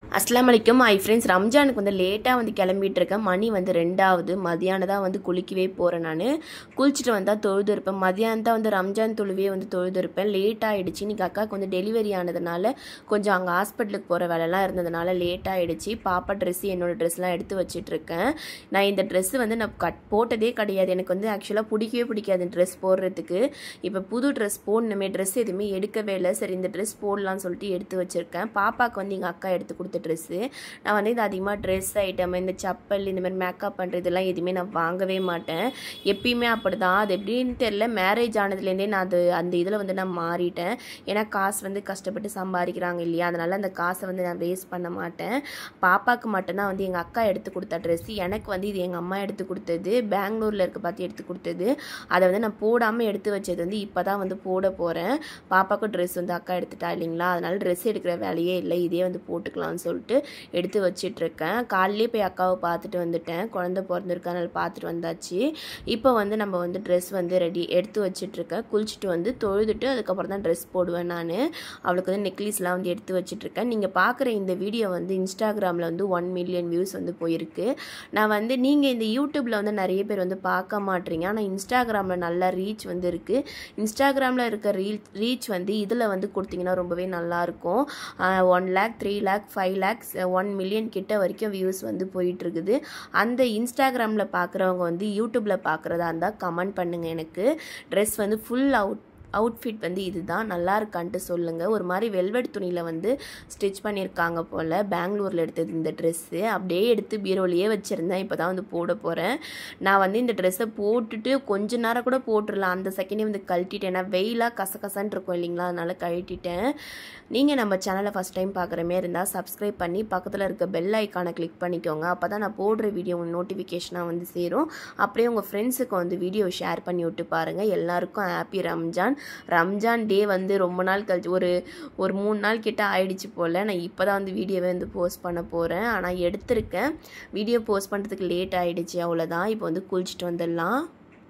அஸ்லாம் வலைக்கும் ஐ ஃப்ரெண்ட்ஸ் ரம்ஜானுக்கு வந்து லேட்டாக வந்து கிளம்பிட்டு இருக்கேன் மணி வந்து ரெண்டாவது மதியானம் தான் வந்து குளிக்கவே போகிறேன் நான் குளிச்சுட்டு வந்தால் தொழுது இருப்பேன் மதியானம் தான் வந்து ரம்ஜான் தொழுவே வந்து தொழுது இருப்பேன் லேட் ஆகிடுச்சு இன்னைக்கு அக்காவுக்கு வந்து டெலிவரி ஆனதுனால கொஞ்சம் அங்கே ஹாஸ்பிட்டலுக்கு போகிற வேலைலாம் இருந்ததுனால லேட் ஆகிடுச்சு பாப்பா ட்ரெஸ்ஸு என்னோட ட்ரெஸ்லாம் எடுத்து வச்சிட்டு இருக்கேன் நான் இந்த ட்ரெஸ்ஸு வந்து நான் கட் போட்டதே கிடையாது எனக்கு வந்து ஆக்சுவலாக பிடிக்கவே பிடிக்காது ட்ரெஸ் போடுறதுக்கு இப்போ புது ட்ரெஸ் போடணுமே ட்ரெஸ் எதுவுமே எடுக்கவே இல்லை சரி இந்த ட்ரெஸ் போடலாம்னு சொல்லிட்டு எடுத்து வச்சுருக்கேன் பாப்பாவுக்கு வந்து எங்கள் அக்கா எடுத்து கொடுத்த ட்ரெஸ்ஸு நான் வந்து இது அதிகமாக ட்ரெஸ் ஐட்டம் இந்த செப்பல் இந்த மாதிரி மேக்கப் பண்ணுறதெல்லாம் எதுவுமே நான் வாங்கவே மாட்டேன் எப்பயுமே அப்படி தான் அது எப்படின்னு தெரில மேரேஜ் ஆனதுலேருந்தே நான் அது அந்த இதில் வந்து நான் மாறிட்டேன் ஏன்னா காசு வந்து கஷ்டப்பட்டு சம்பாதிக்கிறாங்க இல்லையா அதனால் அந்த காசை வந்து நான் வேஸ்ட் பண்ண மாட்டேன் பாப்பாவுக்கு மட்டும்தான் வந்து எங்கள் அக்கா எடுத்து கொடுத்த ட்ரெஸ் எனக்கு வந்து இது எங்கள் அம்மா எடுத்து கொடுத்தது பெங்களூரில் இருக்க பார்த்து எடுத்து கொடுத்தது அதை வந்து நான் போடாமல் எடுத்து வச்சது வந்து இப்போ தான் வந்து போட போகிறேன் பாப்பாவுக்கு ட்ரெஸ் வந்து அக்கா எடுத்துட்டா இல்லைங்களா அதனால ட்ரெஸ் எடுக்கிற வேலையே இல்லை இதே வந்து போட்டுக்கலாம்னு சொல்லிட்டு எடுத்து வச்சிட்ருக்கேன் காலையிலே போய் அக்காவை பார்த்துட்டு வந்துட்டேன் குழந்த பிறந்திருக்கனால பார்த்துட்டு வந்தாச்சு இப்போ வந்து நம்ம வந்து ட்ரெஸ் வந்து ரெடி எடுத்து வச்சிட்ருக்கேன் குளிச்சுட்டு வந்து தொழுதுட்டு அதுக்கப்புறம் தான் ட்ரெஸ் போடுவேன் நான் அவளுக்கு வந்து நெக்லஸ்லாம் வந்து எடுத்து வச்சிட்ருக்கேன் நீங்கள் பார்க்குற இந்த வீடியோ வந்து இன்ஸ்டாகிராமில் வந்து ஒன் மில்லியன் வியூஸ் வந்து போயிருக்கு நான் வந்து நீங்கள் இந்த யூடியூப்பில் வந்து நிறைய பேர் வந்து பார்க்க மாட்டீங்க ஆனால் இன்ஸ்டாகிராமில் நல்லா ரீச் வந்து இருக்குது இன்ஸ்டாகிராமில் இருக்க ரீல் ரீச் வந்து இதில் வந்து கொடுத்தீங்கன்னா ரொம்பவே நல்லாயிருக்கும் one lakh three lakh five lakhs one million கிட்ட வரைக்கும் வியூஸ் வந்து போயிட்டுருக்குது அந்த இன்ஸ்டாகிராமில் பார்க்குறவங்க வந்து யூடியூப்பில் பார்க்குறதா இருந்தால் கமெண்ட் பண்ணுங்கள் எனக்கு ட்ரெஸ் வந்து ஃபுல் அவுட் அவுட்ஃபிட் வந்து இதுதான் நல்லா இருக்கான்ட்டு சொல்லுங்கள் ஒரு மாதிரி வெல்வெட் துணியில் வந்து ஸ்டிச் பண்ணியிருக்காங்க போல் பெங்களூரில் எடுத்தது இந்த ட்ரெஸ்ஸு அப்படியே எடுத்து பீரோலையே வச்சுருந்தேன் இப்போ தான் வந்து போட போகிறேன் நான் வந்து இந்த ட்ரெஸ்ஸை போட்டுட்டு கொஞ்ச நேரம் கூட போட்டுடலாம் அந்த செகண்டே வந்து கழட்டிட்டேன் ஏன்னா வெயிலாக கசகசன்னு இருக்கும் இல்லைங்களா அதனால் கழட்டிட்டேன் நீங்கள் நம்ம சேனலை ஃபஸ்ட் டைம் பார்க்குற மாரி இருந்தால் சப்ஸ்கிரைப் பண்ணி பக்கத்தில் இருக்க பெல் ஐக்கானை கிளிக் பண்ணிக்கோங்க அப்போ தான் நான் போடுற வீடியோ நோட்டிஃபிகேஷனாக வந்து சேரும் அப்படியே உங்கள் ஃப்ரெண்ட்ஸுக்கு வந்து வீடியோ ஷேர் பண்ணி விட்டு பாருங்கள் எல்லாருக்கும் ஹாப்பி ரம்ஜான் ரம்ஜான் டே வந்து ரொம்ப நாள் கழிச்சு ஒரு ஒரு மூணு நாள் கிட்ட ஆயிடுச்சு போல் நான் இப்போ தான் வந்து வீடியோவை வந்து போஸ்ட் பண்ண போகிறேன் ஆனால் எடுத்திருக்கேன் வீடியோ போஸ்ட் பண்ணுறதுக்கு லேட் ஆகிடுச்சு அவ்வளோதான் இப்போ வந்து குளிச்சுட்டு வந்துடலாம்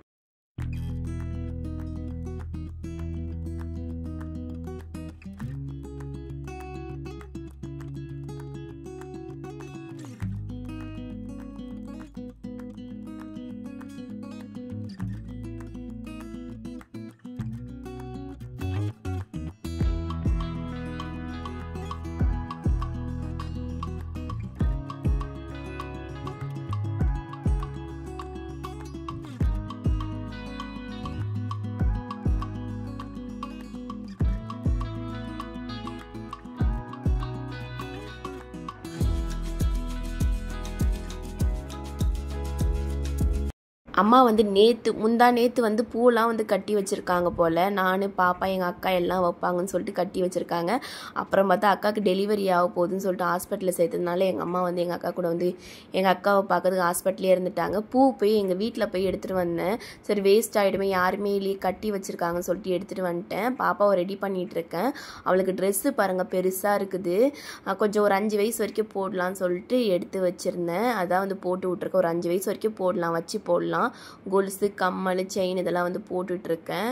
அம்மா வந்து நேற்று முந்தா நேற்று வந்து பூலாம் வந்து கட்டி வச்சுருக்காங்க போல் நான் பாப்பா எங்கள் அக்கா எல்லாம் வைப்பாங்கன்னு சொல்லிட்டு கட்டி வச்சுருக்காங்க அப்புறம் பார்த்தா அக்காவுக்கு டெலிவரி ஆக போகுதுன்னு சொல்லிட்டு ஹாஸ்பிட்டலில் சேர்த்ததுனால எங்கள் அம்மா வந்து எங்கள் அக்கா கூட வந்து எங்கள் அக்காவை பார்க்கறதுக்கு ஹாஸ்பிட்டலே இருந்துட்டாங்க பூ போய் எங்கள் வீட்டில் போய் எடுத்துகிட்டு வந்தேன் சரி வேஸ்ட் ஆகிடுமே யாருமே இல்லையே கட்டி வச்சுருக்காங்கன்னு சொல்லிட்டு எடுத்துகிட்டு வந்துட்டேன் பாப்பாவை ரெடி பண்ணிகிட்ருக்கேன் அவளுக்கு ட்ரெஸ்ஸு பாருங்கள் பெருசாக இருக்குது கொஞ்சம் ஒரு அஞ்சு வயசு வரைக்கும் போடலான்னு சொல்லிட்டு எடுத்து வச்சுருந்தேன் அதான் வந்து போட்டு விட்ருக்கேன் ஒரு அஞ்சு வயசு வரைக்கும் போடலாம் வச்சு போடலாம் கொலுசு கம்மல் செயின் இதெல்லாம் வந்து போட்டுட்ருக்கேன்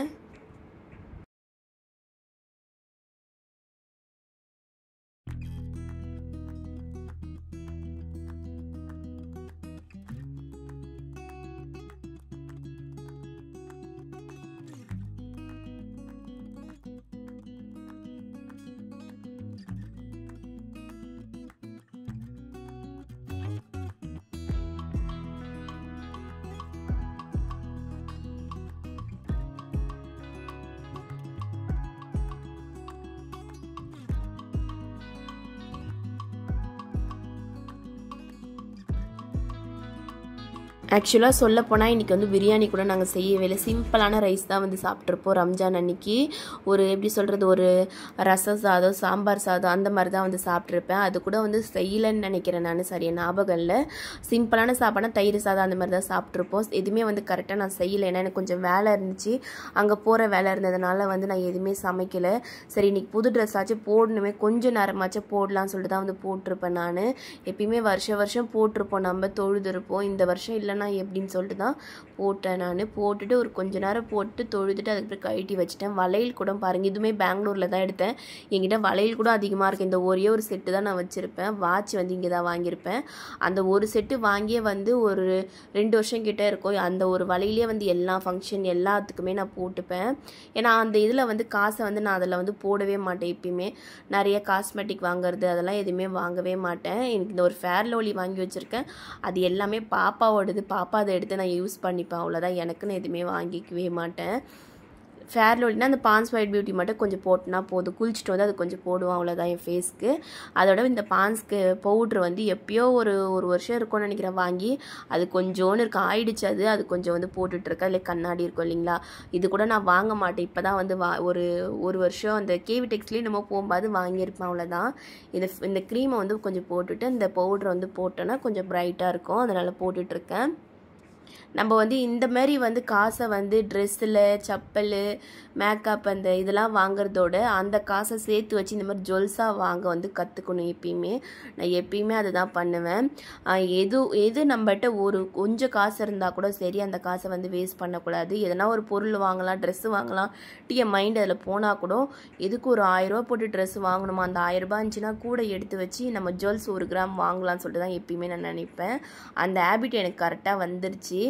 ஆக்சுவலாக சொல்ல போனால் இன்றைக்கி வந்து பிரியாணி கூட நாங்கள் செய்யவே இல்லை சிம்பிளான ரைஸ் தான் வந்து சாப்பிட்ருப்போம் ரம்ஜான் அன்னைக்கு ஒரு எப்படி சொல்கிறது ஒரு ரச சாதம் சாம்பார் சாதம் அந்த மாதிரி தான் வந்து சாப்பிட்ருப்பேன் அது கூட வந்து செய்யலைன்னு நினைக்கிறேன் நான் சரியா ஞாபகம் இல்லை சிம்பிளான சாப்பாடுனா தயிர் சாதம் அந்த மாதிரி தான் சாப்பிட்ருப்போம் எதுவுமே வந்து கரெக்டாக நான் செய்யலை ஏன்னா எனக்கு கொஞ்சம் வேலை இருந்துச்சு அங்கே போகிற வேலை இருந்ததுனால வந்து நான் எதுவுமே சமைக்கலை சரி இன்னைக்கு புது ட்ரெஸ் ஆச்சு போடணுமே கொஞ்சம் நேரமாச்சும் போடலாம்னு சொல்லிட்டு தான் வந்து போட்டிருப்பேன் நான் எப்பயுமே வருஷம் வருஷம் போட்டிருப்போம் நம்ம தொழுது இருப்போம் இந்த வருஷம் இல்லைனா போடலன்னா எப்படின்னு சொல்லிட்டு தான் போட்டேன் நான் போட்டுட்டு ஒரு கொஞ்ச நேரம் போட்டு தொழுதுட்டு அதுக்கப்புறம் கழட்டி வச்சுட்டேன் வளையல் கூட பாருங்கள் இதுவுமே பெங்களூரில் தான் எடுத்தேன் என்கிட்ட வளையல் கூட அதிகமாக இருக்குது இந்த ஒரே ஒரு செட்டு தான் நான் வச்சுருப்பேன் வாட்ச் வந்து இங்கே தான் வாங்கியிருப்பேன் அந்த ஒரு செட்டு வாங்கியே வந்து ஒரு ரெண்டு வருஷம் கிட்ட இருக்கும் அந்த ஒரு வலையிலே வந்து எல்லா ஃபங்க்ஷன் எல்லாத்துக்குமே நான் போட்டுப்பேன் ஏன்னா அந்த இதில் வந்து காசை வந்து நான் அதில் வந்து போடவே மாட்டேன் எப்பயுமே நிறைய காஸ்மெட்டிக் வாங்குறது அதெல்லாம் எதுவுமே வாங்கவே மாட்டேன் எனக்கு இந்த ஒரு ஃபேர் லவ்லி வாங்கி வச்சுருக்கேன் அது எல்லாமே பாப்பாவோடது பாப்பா அதை எடுத்து நான் யூஸ் பண்ணிப்பேன் அவ்வளோதான் எனக்குன்னு எதுவுமே வாங்கிக்கவே மாட்டேன் ஃபேர் லவ்லினா அந்த பான்ஸ் ஒயிட் பியூட்டி மட்டும் கொஞ்சம் போட்டுனா போதும் குளிச்சுட்டு வந்து அது கொஞ்சம் போடுவோம் அவ்வளோதான் என் ஃபேஸ்க்கு அதோட இந்த பான்ஸ்க்கு பவுட்ரு வந்து எப்பயோ ஒரு ஒரு வருஷம் இருக்கும்னு நினைக்கிறேன் வாங்கி அது கொஞ்சோன்னு இருக்கு ஆயிடுச்சு அது அது கொஞ்சம் வந்து போட்டுட்ருக்கேன் இல்லை கண்ணாடி இருக்கும் இல்லைங்களா இது கூட நான் வாங்க மாட்டேன் இப்போ தான் வந்து வா ஒரு ஒரு வருஷம் அந்த கேவி டெக்ஸ்லேயும் நம்ம போகும்போது வாங்கியிருப்பேன் அவ்வளோதான் இந்த இந்த க்ரீமை வந்து கொஞ்சம் போட்டுட்டு இந்த பவுட்ரை வந்து போட்டோன்னா கொஞ்சம் ப்ரைட்டாக இருக்கும் அதனால் போட்டுட்ருக்கேன் நம்ம வந்து இந்த மாதிரி வந்து காசை வந்து ட்ரெஸ்ஸில் செப்பல் மேக்கப் அந்த இதெல்லாம் வாங்குறதோட அந்த காசை சேர்த்து வச்சு இந்த மாதிரி ஜுவல்ஸாக வாங்க வந்து கற்றுக்கணும் எப்பயுமே நான் எப்பயுமே அதை தான் பண்ணுவேன் ஆஹ் எது எது நம்மகிட்ட ஒரு கொஞ்சம் காசு இருந்தால் கூட சரி அந்த காசை வந்து வேஸ்ட் பண்ணக்கூடாது எதனா ஒரு பொருள் வாங்கலாம் ட்ரெஸ்ஸு வாங்கலாம் டி என் மைண்ட் அதில் போனால் கூட எதுக்கு ஒரு ஆயிரரூபா போட்டு ட்ரெஸ் வாங்கணுமா அந்த ஆயிரரூபா இருந்துச்சுன்னா கூட எடுத்து வச்சு நம்ம ஜுவல்ஸ் ஒரு கிராம் வாங்கலாம்னு சொல்லிட்டு தான் எப்பயுமே நான் நினைப்பேன் அந்த ஹேபிட் எனக்கு கரெக்டாக வந்துருச்சு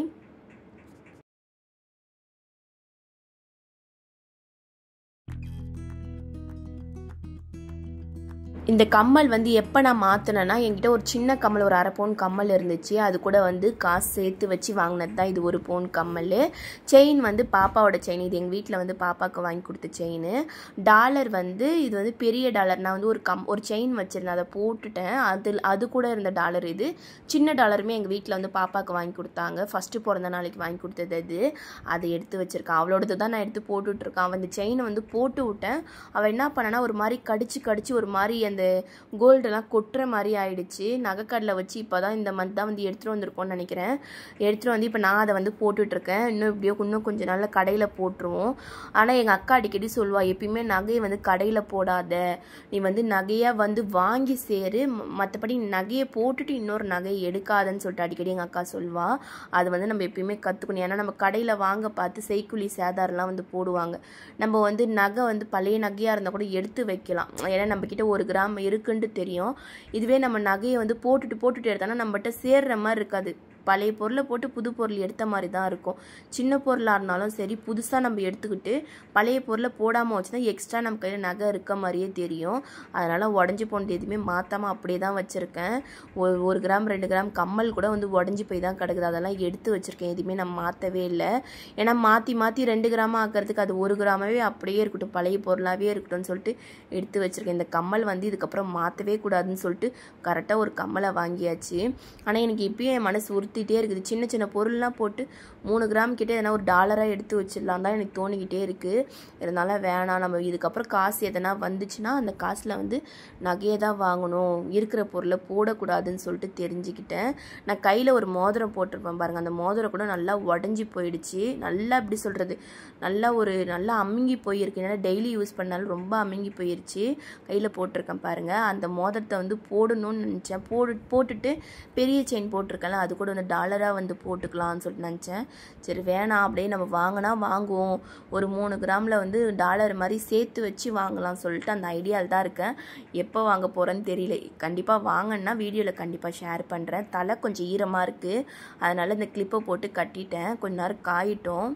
இந்த கம்மல் வந்து எப்போ நான் மாற்றினேன்னா என்கிட்ட ஒரு சின்ன கம்மல் ஒரு அரை பவுன் கம்மல் இருந்துச்சு அது கூட வந்து காசு சேர்த்து வச்சு வாங்கினது தான் இது ஒரு பவுன் கம்மல் செயின் வந்து பாப்பாவோட செயின் இது எங்கள் வீட்டில் வந்து பாப்பாவுக்கு வாங்கி கொடுத்த செயின் டாலர் வந்து இது வந்து பெரிய டாலர் நான் வந்து ஒரு கம் ஒரு செயின் வச்சுருந்தேன் அதை போட்டுட்டேன் அதில் அது கூட இருந்த டாலர் இது சின்ன டாலருமே எங்கள் வீட்டில் வந்து பாப்பாவுக்கு வாங்கி கொடுத்தாங்க ஃபஸ்ட்டு பிறந்த நாளைக்கு வாங்கி கொடுத்தது அது அதை எடுத்து வச்சுருக்கேன் அவளோடது தான் நான் எடுத்து போட்டுட்ருக்கேன் அவன் அந்த செயினை வந்து போட்டு விட்டேன் அவள் என்ன பண்ணனா ஒரு மாதிரி கடிச்சு கடிச்சு ஒரு மாதிரி அந்த கோல்டெல்லாம் கொட்டுற மாதிரி ஆயிடுச்சு நகைக்கடலை வச்சு இப்போ தான் இந்த மந்த் தான் வந்து எடுத்துகிட்டு வந்திருக்கோம்னு நினைக்கிறேன் எடுத்துகிட்டு வந்து இப்போ நான் அதை வந்து போட்டுட்ருக்கேன் இன்னும் இப்படியோ இன்னும் கொஞ்சம் நாளில் கடையில் போட்டுருவோம் ஆனால் எங்கள் அக்கா அடிக்கடி சொல்லுவா எப்பயுமே நகையை வந்து கடையில் போடாத நீ வந்து நகையாக வந்து வாங்கி சேரு மற்றபடி நகையை போட்டுட்டு இன்னொரு நகையை எடுக்காதன்னு சொல்லிட்டு அடிக்கடி எங்கள் அக்கா சொல்வா அது வந்து நம்ம எப்பயுமே கற்றுக்கணும் ஏன்னா நம்ம கடையில் வாங்க பார்த்து செய்குழி சேதாரம்லாம் வந்து போடுவாங்க நம்ம வந்து நகை வந்து பழைய நகையாக இருந்தால் கூட எடுத்து வைக்கலாம் ஏன்னா நம்மக்கிட்ட ஒரு கிராம் இருக்குன்ட்டு தெரியும் இதுவே நம்ம நகையை வந்து போட்டுட்டு போட்டுட்டு எடுத்தோம்னா நம்மகிட்ட சேர்ற மாதிரி இருக்காது பழைய பொருளை போட்டு புது பொருள் எடுத்த மாதிரி தான் இருக்கும் சின்ன பொருளாக இருந்தாலும் சரி புதுசாக நம்ம எடுத்துக்கிட்டு பழைய பொருளை போடாமல் வச்சுதான் எக்ஸ்ட்ரா நம்ம கையில் நகை இருக்க மாதிரியே தெரியும் அதனால் உடஞ்சி போனது எதுவுமே மாற்றாமல் அப்படியே தான் வச்சுருக்கேன் ஒரு ஒரு கிராம் ரெண்டு கிராம் கம்மல் கூட வந்து உடஞ்சி போய் தான் கிடக்குது அதெல்லாம் எடுத்து வச்சுருக்கேன் எதுவுமே நான் மாற்றவே இல்லை ஏன்னா மாற்றி மாற்றி ரெண்டு கிராம் ஆக்கிறதுக்கு அது ஒரு கிராமாவே அப்படியே இருக்கட்டும் பழைய பொருளாகவே இருக்கட்டும்னு சொல்லிட்டு எடுத்து வச்சுருக்கேன் இந்த கம்மல் வந்து இதுக்கப்புறம் மாற்றவே கூடாதுன்னு சொல்லிட்டு கரெக்டாக ஒரு கம்மலை வாங்கியாச்சு ஆனால் எனக்கு இப்பயும் என் மனசு உறுத்திட்டே இருக்குது சின்ன சின்ன பொருள்லாம் போட்டு மூணு கிராம் கிட்டே எதனா ஒரு டாலராக எடுத்து வச்சிடலாம் தான் எனக்கு தோணிக்கிட்டே இருக்குது இருந்தாலும் வேணாம் நம்ம இதுக்கப்புறம் காசு எதனா வந்துச்சுன்னா அந்த காசில் வந்து நகையை தான் வாங்கணும் இருக்கிற பொருளை போடக்கூடாதுன்னு சொல்லிட்டு தெரிஞ்சுக்கிட்டேன் நான் கையில் ஒரு மோதிரம் போட்டிருப்பேன் பாருங்கள் அந்த மோதிரம் கூட நல்லா உடஞ்சி போயிடுச்சு நல்லா எப்படி சொல்கிறது நல்லா ஒரு நல்லா அமுங்கி போயிருக்கு ஏன்னா டெய்லி யூஸ் பண்ணாலும் ரொம்ப அமுங்கி போயிருச்சு கையில் போட்டிருக்கேன் பாருங்கள் அந்த மோதிரத்தை வந்து போடணும்னு நினச்சேன் போடு போட்டுட்டு பெரிய செயின் போட்டிருக்கேன்ல அது கூட வந்து டாலராக வந்து போட்டுக்கலாம்னு சொல்லிட்டு நினச்சேன் சரி வேணாம் அப்படியே நம்ம வாங்கினா வாங்குவோம் ஒரு மூணு கிராமில் வந்து டாலர் மாதிரி சேர்த்து வச்சு வாங்கலாம் சொல்லிட்டு அந்த ஐடியாவில் தான் இருக்கேன் எப்போ வாங்க போகிறேன்னு தெரியல கண்டிப்பாக வாங்கினா வீடியோவில் கண்டிப்பாக ஷேர் பண்ணுறேன் தலை கொஞ்சம் ஈரமாக இருக்குது அதனால் இந்த கிளிப்பை போட்டு கட்டிட்டேன் கொஞ்ச நேரம் காயிட்டோம்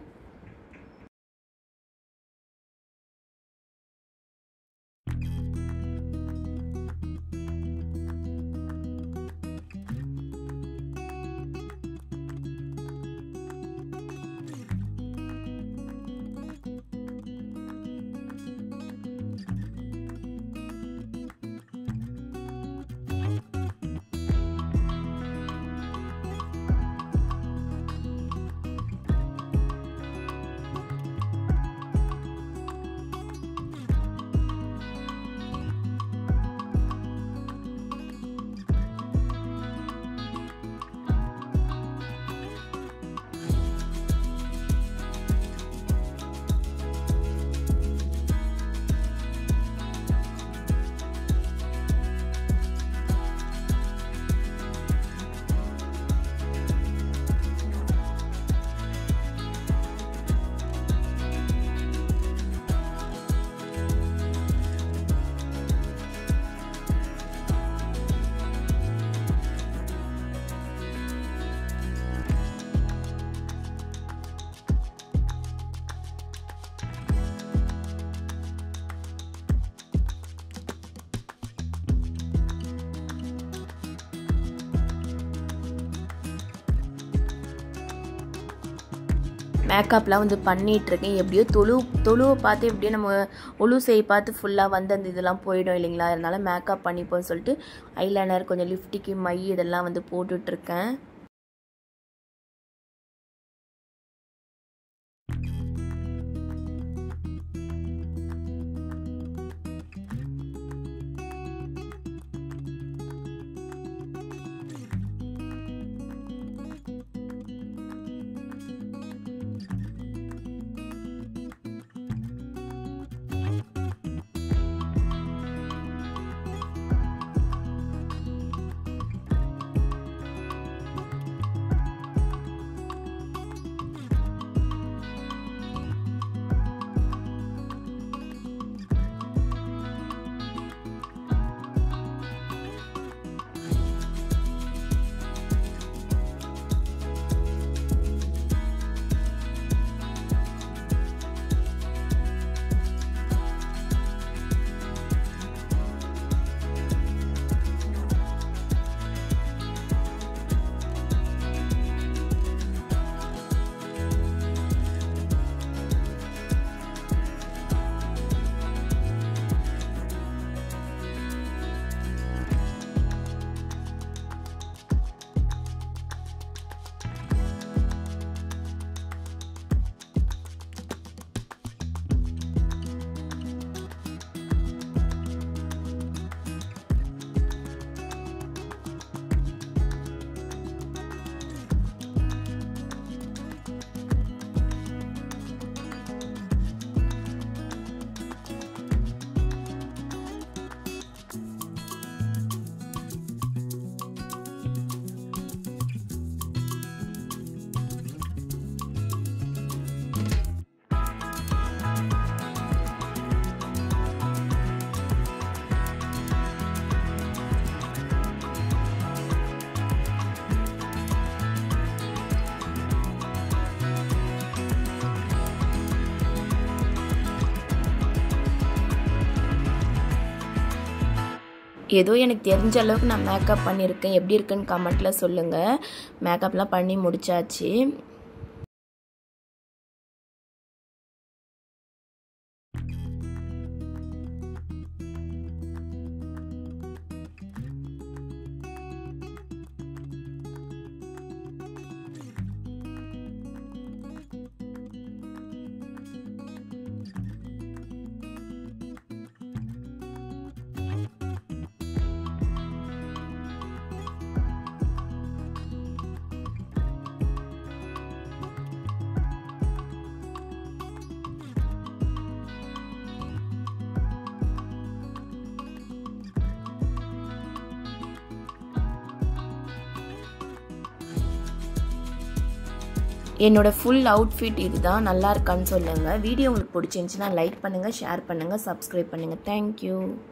மேக்கப்லாம் வந்து பண்ணிகிட்ருக்கேன் எப்படியோ தொழு தொழுவை பார்த்து எப்படியோ நம்ம ஒழு செய்ய பார்த்து ஃபுல்லாக வந்து அந்த இதெல்லாம் போயிடும் இல்லைங்களா அதனால் மேக்கப் பண்ணிப்போம்னு சொல்லிட்டு ஐலைனர் கொஞ்சம் லிப்டிக்கு மை இதெல்லாம் வந்து போட்டுட்ருக்கேன் ஏதோ எனக்கு தெரிஞ்ச அளவுக்கு நான் மேக்கப் பண்ணியிருக்கேன் எப்படி இருக்குன்னு கமெண்ட்டில் சொல்லுங்கள் மேக்கப்லாம் பண்ணி முடிச்சாச்சு என்னோட ஃபுல் அவுட்ஃபிட் இதுதான் நல்லா இருக்கான்னு சொல்லுங்கள் வீடியோ உங்களுக்கு பிடிச்சிருந்துச்சுன்னா லைக் பண்ணுங்கள் ஷேர் பண்ணுங்கள் சப்ஸ்கிரைப் பண்ணுங்கள் தேங்க்யூ